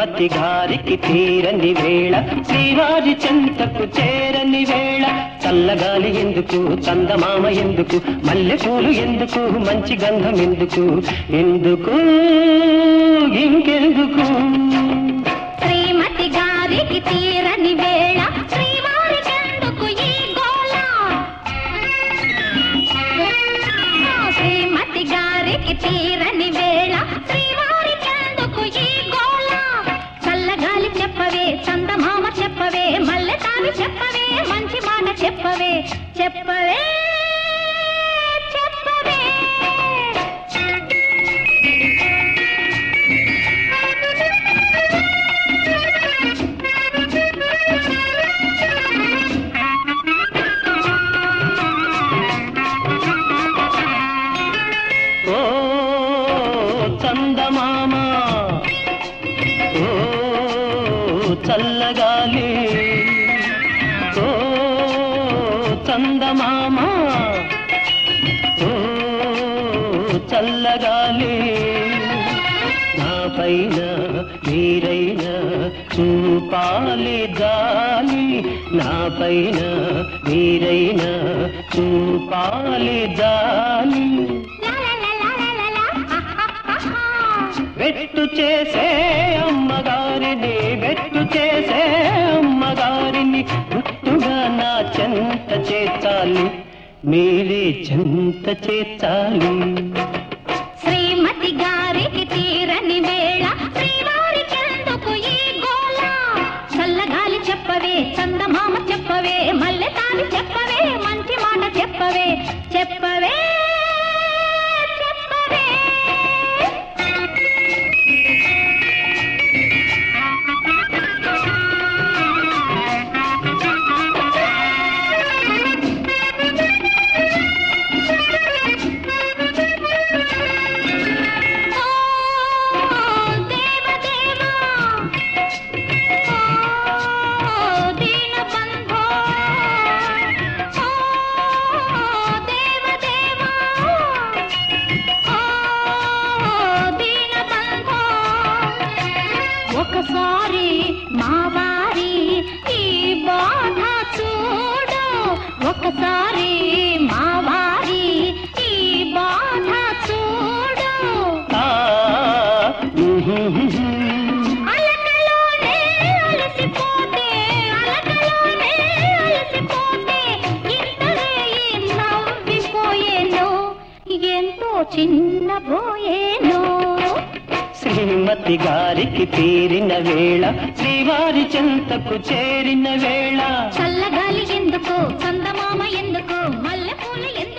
శ్రీమతి గారికి తీరని వేళ శ్రీవారి చెంతకు చేరని వేళ చల్లగాలి ఎందుకు చందమామ ఎందుకు మల్లెపూలు ఎందుకు మంచి గంధం ఎందుకు ఎందుకు ఇంకెందుకు శ్రీమతి గారికి తీరని వేళ శ్రీవారికెందుకు ఈ గోళ శ్రీమతి గారికి తీరని వేళ శ్రీవారికెందుకు ఈ గోళ చల్లగాలి చెప్పవే చందమామ చెప్పవే మల్లె తావి చెప్పవే మంచి మాట చెప్పవే చెప్పవే చెప్పవే ఓ చందమామ ఓ చల్లగాలి ఓ చందమామ ఓ చల్లగాలి నా పైన మీరైనా చూపాలి జాలి నా పైన మీరైనా చూపాలి జాలి వెట్టు చేసే అమ్మగారిని వెట్టు చేసే అమ్మగారిని గుట్టుగా నా చెంత చేర్చాలి మీరే చెంత చేర్చాలి శ్రీమతి గారికి తీరని వేళ శ్రీవారికెందుకు ఈ గోళ చల్లగాలి చెప్పవే చందమామ చెప్పవే మల్లె తావి చెప్పవే మంచి మాట చెప్పవే చెప్పవే చెప్పవే ఓ దేవదేవా ఓ దీనబంధో ఓ దేవదేవా ఓ దీనబంధో ఒకసారి మా వారి ఈ బాధ చూడు ఒకసారి మా వారి ఈ బాధ చూడు ఆ, ఉహుహుహు. అలకలోనే అలసిపోతే అలకలోనే అలసిపోతే ఇంతనే ఈ నవ్విపోయేను ఎంతో చిన్నబోయేను శ్రీమతి గారికి తీరిన వేళ శ్రీవారి చెంతకు చేరిన వేళ చల్లగాలి ఎందుకు చందమామ ఎందుకు మల్లెపూలు ఎందుకు